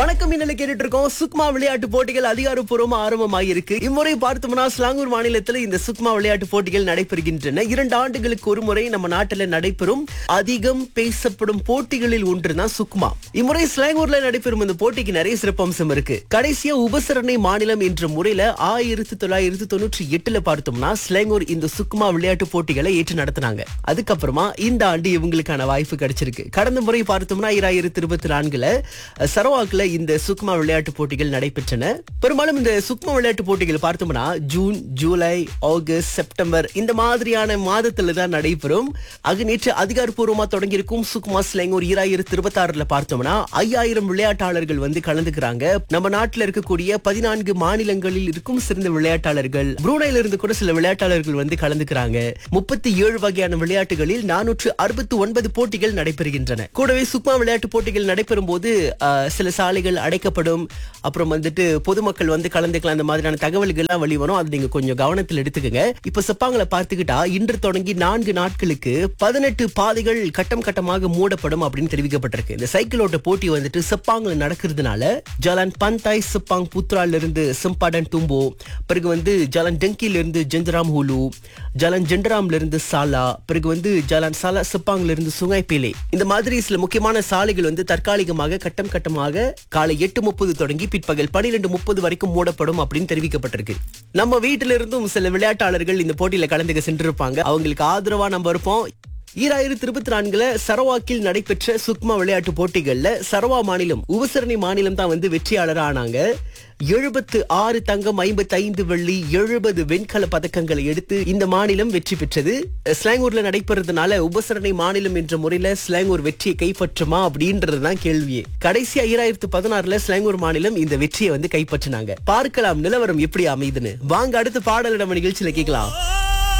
வணக்கம் இன்னல கேட்டுட்டு இருக்கோம் சுக்மா விளையாட்டு போட்டிகள் அதிகாரப்பூர்வமா ஆரம்பமாயிருக்கு இம்முறை பார்த்தோம்னா ஸ்லாங்கூர் மாநிலத்தில் இந்த சுக்மா விளையாட்டு போட்டிகள் நடைபெறுகின்றன இரண்டு ஆண்டுகளுக்கு ஒரு முறை நம்ம நாட்டில் நடைபெறும் அதிகம் பேசப்படும் போட்டிகளில் ஒன்றுதான் சுக்மா இம்முறை ஸ்லாங்கூர்ல நடைபெறும் இந்த போட்டிக்கு நிறைய சிறப்பம்சம் இருக்கு கடைசியா உபசரணை மாநிலம் என்ற முறையில ஆயிரத்தி தொள்ளாயிரத்தி தொண்ணூற்றி எட்டுல பார்த்தோம்னா ஸ்லாங்கூர் இந்த சுக்மா விளையாட்டு போட்டிகளை ஏற்று நடத்தினாங்க அதுக்கப்புறமா இந்த ஆண்டு இவங்களுக்கான வாய்ப்பு கிடைச்சிருக்கு கடந்த முறை பார்த்தோம்னா இராயிரத்தி இருபத்தி நான்குல அஹ், சரவாக்ல இந்த சுக்மா விளையாட்டு போட்டிகள் நடைபெற்றன பெரும்பாலும் இந்த சுக்மா விளையாட்டு போட்டிகள் பார்த்தோம்னா ஜூன் ஜூலை ஆகஸ்ட் செப்டம்பர் இந்த மாதிரியான மாதத்துல தான் நடைபெறும் ஆக நேற்று அதிகாரப்பூர்வமா தொடங்கியிருக்கும் சுக்மா ஸ்லேங் ஒரு இராயிரத்தி இருபத்தி ஆறுல பார்த்தோம்னா ஐயாயிரம் விளையாட்டாளர்கள் வந்து கலந்துக்கிறாங்க நம்ம நாட்டுல இருக்கக்கூடிய பதினான்கு மாநிலங்களில் இருக்கும் சிறந்த விளையாட்டாளர்கள் புரூனைல இருந்து கூட சில விளையாட்டாளர்கள் வந்து கலந்துக்கிறாங்க முப்பத்தி ஏழு வகையான விளையாட்டுகளில் நானூற்று அறுபத்தி ஒன்பது போட்டிகள் நடைபெறுகின்றன கூடவே சுக்மா விளையாட்டு போட்டிகள் நடைபெறும் போது ஆஹ், சில சாலைகள் அடைக்கப்படும் அப்புறம் வந்துட்டு பொதுமக்கள் வந்து கலந்துக்கலாம் அந்த மாதிரியான தகவல்கள் எல்லாம் வெளிவரும் அது நீங்க கொஞ்சம் கவனத்தில் எடுத்துக்கங்க இப்ப செப்பாங்களை பார்த்துக்கிட்டா இன்று தொடங்கி நான்கு நாட்களுக்கு பதினெட்டு பாதைகள் கட்டம் கட்டமாக மூடப்படும் அப்படின்னு தெரிவிக்கப்பட்டிருக்கு இந்த சைக்கிள் ஓட்ட போட்டி வந்துட்டு செப்பாங்கல நடக்கிறதுனால ஜலான் பந்தாய் செப்பாங் புத்ரால இருந்து சிம்பாடன் தும்போ பிறகு வந்து ஜலான் டெங்கில இருந்து ஜெந்தராம் ஹூலு ஜலான் ஜெண்டராம்ல இருந்து சாலா பிறகு வந்து ஜலான் சாலா செப்பாங்ல இருந்து சுங்காய்பேலே இந்த மாதிரி சில முக்கியமான சாலைகள் வந்து தற்காலிகமாக கட்டம் கட்டமாக காலை எட்டு முப்பது தொடங்கி பிற்பகல் பனிரெண்டு முப்பது வரைக்கும் மூடப்படும் அப்படின்னு தெரிவிக்கப்பட்டிருக்கு நம்ம வீட்டில இருந்தும் சில விளையாட்டாளர்கள் இந்த போட்டியில கலந்துக்க சென்றிருப்பாங்க அவங்களுக்கு ஆதரவா நம்ம இருப்போம் ஈராயிரத்தி இருபத்தி நான்குல சரவாக்கில் நடைபெற்ற சுக்மா விளையாட்டு போட்டிகள்ல சரவா மாநிலம் உபசரணி மாநிலம் தான் வந்து வெற்றியாளர் ஆனாங்க எழுபத்து ஆறு தங்கம் ஐம்பத்தி ஐந்து வெள்ளி எழுபது வெண்கல பதக்கங்களை எடுத்து இந்த மாநிலம் வெற்றி பெற்றது ஸ்லாங்கூர்ல நடைபெறதுனால உபசரணை மாநிலம் என்ற முறையில ஸ்லாங்கூர் வெற்றியை கைப்பற்றுமா அப்படின்றதுதான் கேள்வியே கடைசியா ஈராயிரத்து பதினாறுல ஸ்லாங்கூர் மாநிலம் இந்த வெற்றியை வந்து கைப்பற்றினாங்க பார்க்கலாம் நிலவரம் எப்படி அமையுதுன்னு வாங்க அடுத்த பாடல் நம்ம நிகழ்ச்சியில கேட்கலாம்